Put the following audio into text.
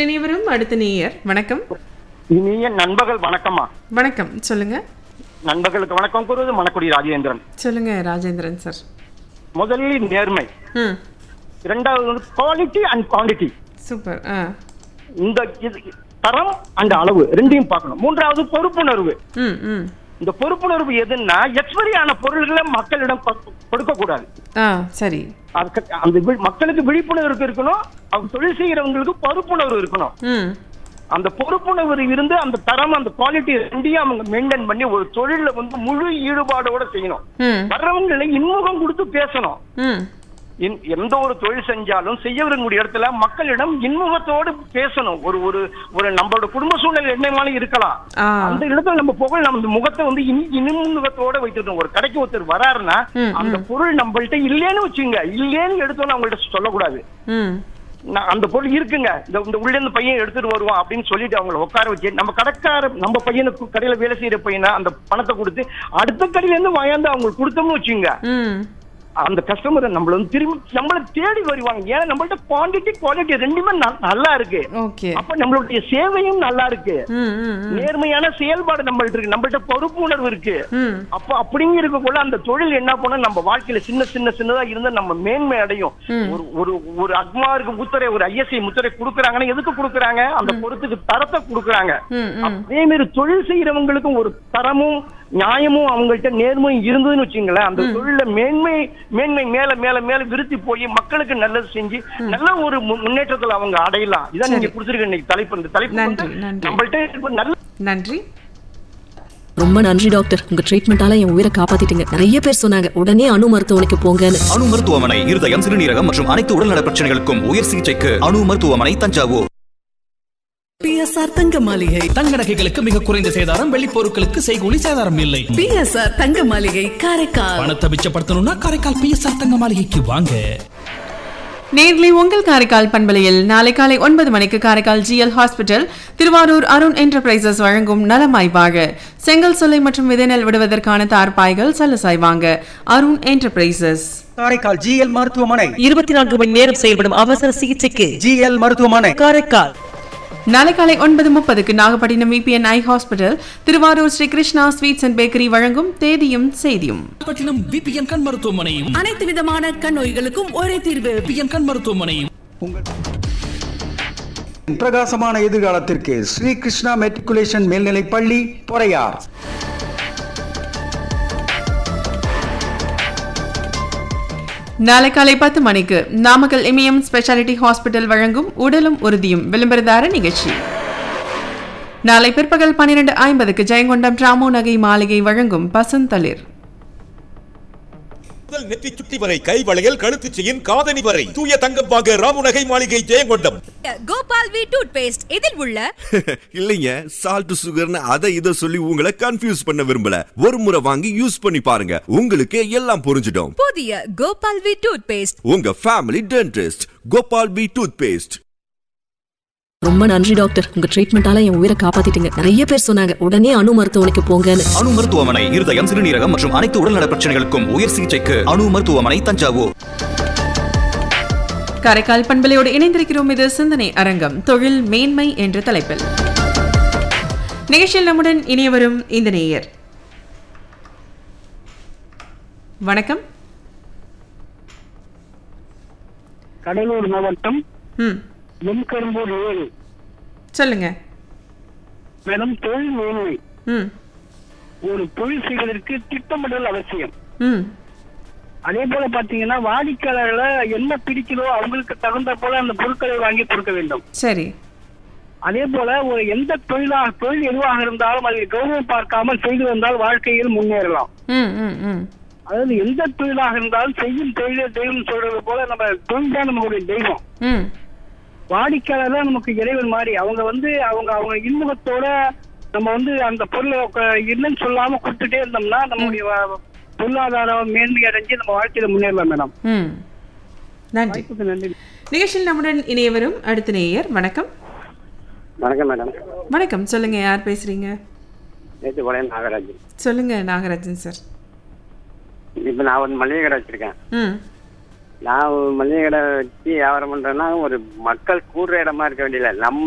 இனிவரும் அடுத்த நேயர் வணக்கம் இனிய நண்பர்கள் வணக்கம்மா வணக்கம் சொல்லுங்க நண்பர்களுக்கு வணக்கம் கூறுவது மணக்குடி ராஜேந்திரன் சொல்லுங்க ராஜேந்திரன் சார் முதலில் நேர்மை ம் இரண்டாவது வந்து குவாலிட்டி அண்ட் குவாண்டிட்டி சூப்பர் ஆ இந்த இது தரம் அண்ட் அளவு ரெண்டையும் பார்க்கணும் மூன்றாவது பொறுப்புணர்வு ம் ம் இந்த பொறுப்புணர்வு எதுன்னா எக்ஸ்பைரி ஆன பொருள்களை மக்களிடம் கொடுக்க கூடாது ஆ சரி அதுக்கு அந்த வி- மக்களுக்கு விழிப்புணர்வு இருக்கணும் அவங்க தொழில் செய்யறவங்களுக்கு பொறுப்புணர்வு இருக்கணும் ம் அந்த பொறுப்புணர்வு இருந்து அந்த தரம் அந்த குவாலிட்டி ரெண்டையும் அவங்க மெயின்டைன் பண்ணி ஒரு தொழில வந்து முழு ஈடுபாடோட செய்யணும் ம் வர்றவங்களை இன்முகம் கொடுத்து பேசணும் ம் எந்- எந்த ஒரு தொழில் செஞ்சாலும் செய்யக்கூடிய இடத்துல மக்களிடம் இன்முகத்தோடு பேசணும் ஒரு ஒரு ஒரு நம்மளோட குடும்ப சூழ்நிலை என்னமாலும் இருக்கலாம் ஆ அந்த இடத்துல நம்ம புகழ் நம்ம முகத்தை வந்து இன் இன்முகத்தோட வைத்துட்டோம் ஒரு கடைக்கு ஒருத்தர் வராருன்னா ம், அந்த பொருள் நம்மள்ட்ட இல்லேன்னு வச்சுங்க இல்லேன்னு எடுத்தோன்னு அவங்கள்ட்ட சொல்லக்கூடாது ம் நான் அந்த பொருள் இருக்குங்க இந்த இந்த உள்ள இருந்து பையன் எடுத்துட்டு வருவான் அப்படின்னு சொல்லிட்டு அவங்கள உட்கார வச்சு நம்ம கடைக்கார நம்ம பையனுக்கு கடையில வேலை செய்யற பையனை அந்த பணத்தை கொடுத்து அடுத்த கடையில இருந்து வாயாந்து அவங்களுக்கு கொடுத்தோம்னு வச்சுங்க ம் அந்த கஸ்டமரை நம்மள வந்து திரும்பி நம்மள தேடி வருவாங்க ஏன்னா நம்மள்ட்ட குவாண்டிட்டி குவாலிட்டி ரெண்டுமே ந- நல்லா இருக்கு ஓகே அப்ப நம்மளுடைய சேவையும் நல்லா இருக்கு ம் ம் ம் நேர்மையான செயல்பாடு நம்மள்ட்ட இருக்கு நம்மள்ட்ட பொறுப்பு உணர்வு இருக்கு ம் அப்ப அப்படிங்க இருக்கக்குள்ள அந்த தொழில் என்ன பண்ண நம்ம வாழ்க்கையில சின்ன சின்ன சின்னதா இருந்தா நம்ம மேன்மை அடையும் ஒரு ஒரு ஒரு அக்மாருக்கு முத்திரை ஒரு ஐஎஸ்ஐ முத்திரை கொடுக்குறாங்கன்னா எதுக்கு கொடுக்குறாங்க அந்த பொருத்துக்கு தரத்தை கொடுக்குறாங்க ம் ம் அதே மாதிரி தொழில் செய்யறவங்களுக்கும் ஒரு தரமும் நியாயமும் அவங்கள்ட்ட நேர்மையும் இருந்ததுன்னு வச்சுங்களேன் அந்த தொழில மேன்மை மேன்மை மேல மேல மேல விருத்தி போய் மக்களுக்கு நல்லது செஞ்சு நல்ல ஒரு மு- முன்னேற்றத்துல அவங்க அடையலாம் இதான் நீங்க கொடுத்துருக்க இன்னைக்கு தலைப்பு இந்த தலைப்பு நன்றி, வந்து நன்றி. நம்மள்ட்ட இப்ப நல்ல நன்றி ரொம்ப நன்றி டாக்டர் உங்க ட்ரீட்மெண்டால என் உயிரை காப்பாத்திட்டீங்க நிறைய பேர் சொன்னாங்க உடனே அணு மருத்துவமனைக்கு போங்கன்னு அணு மருத்துவமனை இருதயம் சிறுநீரகம் மற்றும் அனைத்து உடல்நல பிரச்சனைகளுக்கும் உயர் சிகிச்சைக்கு அணு மருத்துவமனை தஞ்சாவூர் பிஎஸ்ஆர் தங்க மாளிகை தங்க நகைகளுக்கு மிக குறைந்த சேதாரம் வெள்ளி பொருட்களுக்கு செய்கூலி சேதாரம் இல்லை பிஎஸ்ஆர் தங்க மாளிகை காரைக்கால் பணத்தை மிச்சப்படுத்தணும்னா காரைக்கால் பிஎஸ்ஆர் தங்க மாளிகைக்கு வாங்க நேர்லி உங்கள் காரைக்கால் பண்பலையில் நாளை காலை ஒன்பது மணிக்கு Karaikal GL hospital Tiruvarur Arun enterprises வழங்கும் நலமாய் வாழ செங்கல் சொல்லை மற்றும் விதைநெல் விடுவதற்கான தார்பாய்கள் சலசாய் வாங்க அருண் என்டர்பிரைசஸ் காரைக்கால் ஜிஎல் மருத்துவமனை இருபத்தி நான்கு மணி நேரம் செயல்படும் அவசர சிகிச்சைக்கு ஜிஎல் மருத்துவமனை காரைக்கால் நாளை காலை ஒன்பது முப்பதுக்கு Nagapattinam VPN eye hospital Tiruvarur Sri Krishna sweets and bakery வழங்கும் தேதியும் செய்தியும் பட்டினம் விபிஎன் கண் மருத்துவமனையும் அனைத்து விதமான கண் நோய்களுக்கும் ஒரே தீர்வு விபிஎன் கண் மருத்துவமனையும் பிரகாசமான எதிர்காலத்திற்கு ஸ்ரீ கிருஷ்ணா மெட்ரிகுலேஷன் மேல்நிலைப் பள்ளி பொறையார் நாளை காலை பத்து மணிக்கு நாமக்கல் இமயம் ஸ்பெஷாலிட்டி ஹாஸ்பிட்டல் வழங்கும் உடலும் உறுதியும் விளம்பரதார நிகழ்ச்சி நாளை பிற்பகல் பன்னிரண்டு ஐம்பதுக்கு ஜெயங்கொண்டம் ராமோ நகை மாளிகை வழங்கும் பசந்தளிர் முதல் நெற்றி சுட்டி வரை கை வளையல் கழுத்து செயின் காதணி வரை தூய தங்கம் வாங்க ராமுநகை மாளிகை Jayankondam Gopal V toothpaste இதில் உள்ள இல்லைங்க சால்ட் சுகர்னு அதை இதை சொல்லி உங்களை கன்ஃபியூஸ் பண்ண விரும்பல ஒரு முறை வாங்கி யூஸ் பண்ணி பாருங்க உங்களுக்கு எல்லாம் புரிஞ்சிடும் புதிய கோபால் வி டூத் பேஸ்ட் உங்க family dentist Gopal B toothpaste ரொம்ப நன்றி டாக்டர் உங்க ட்ரீட்மெண்டால என் உயிரை காப்பாத்திட்டீங்க நிறைய பேர் சொன்னாங்க உடனே அணு மருத்துவமனைக்கு போங்கன்னு அணு மருத்துவமனை இருதயம் சிறுநீரகம் மற்றும் அனைத்து உடல்நல பிரச்சனைகளுக்கும் உயர் சிகிச்சைக்கு அணு மருத்துவமனை தஞ்சாவூர் காரைக்கால் பண்பலையோடு இணைந்திருக்கிறோம் இது சிந்தனை அரங்கம் தொழில் மேன்மை என்ற தலைப்பில் நிகழ்ச்சியில் நம்முடன் இனிய வரும் இந்த நேயர் வணக்கம் கடலூர் மாவட்டம் ம் எம் கரும்பூர் ஏழு சொல்லுங்க மேடம் தொழில் மேன்மை ம் ஒரு தொழில் செய்வதற்கு திட்டமிடல் அவசியம் ம் அதே போல பாத்தீங்கன்னா வாடிக்கையாளர்களை என்ன பிடிக்குதோ அவங்களுக்கு தகுந்த போல அந்த பொருட்களை வாங்கி கொடுக்க வேண்டும் சரி அதே போல ஒரு எந்த தொழிலாக தொழில் எதுவாக இருந்தாலும் அதை கௌரவம் பார்க்காமல் செய்து வந்தால் வாழ்க்கையில் முன்னேறலாம் ம் ம் ம் அதாவது எந்த தொழிலாக இருந்தாலும் செய்யும் தொழிலே தெய்வம் சொல்றது போல நம்ம தொழில் தான் நம்மளுடைய தெய்வம் ம் வாடிக்கையாளர் தான் நமக்கு இறைவன் மாதிரி அவங்க வந்து அவங்க அவங்க இன்முகத்தோட நம்ம வந்து அந்த பொருளை க- இல்லைன்னு சொல்லாம கொடுத்துட்டே இருந்தோம்னா நம்மளுடைய வ- பொருளாதாரம் மேன்மை அடைஞ்சு நம்ம வாழ்க்கையில முன்னேறலாம் மேடம் ம் நன்றி வாய்ப்புக்கு நன்றி நிகழ்ச்சியில் நம்முடன் இணைய வரும் அடுத்த நேயர் வணக்கம் வணக்கம் மேடம் வணக்கம் சொல்லுங்க யார் பேசுறீங்க நேற்று கூட நாகராஜ் சொல்லுங்க நாகராஜன் சார் இப்ப நான் ஒரு மளிகை கடை வச்சிருக்கேன் ம் நான் ஒரு மளிகை கடை வச்சு வியாபாரம் பண்றேன்னா ஒரு மக்கள் கூடுற இடமா இருக்க வேண்டியதில்லை நம்ம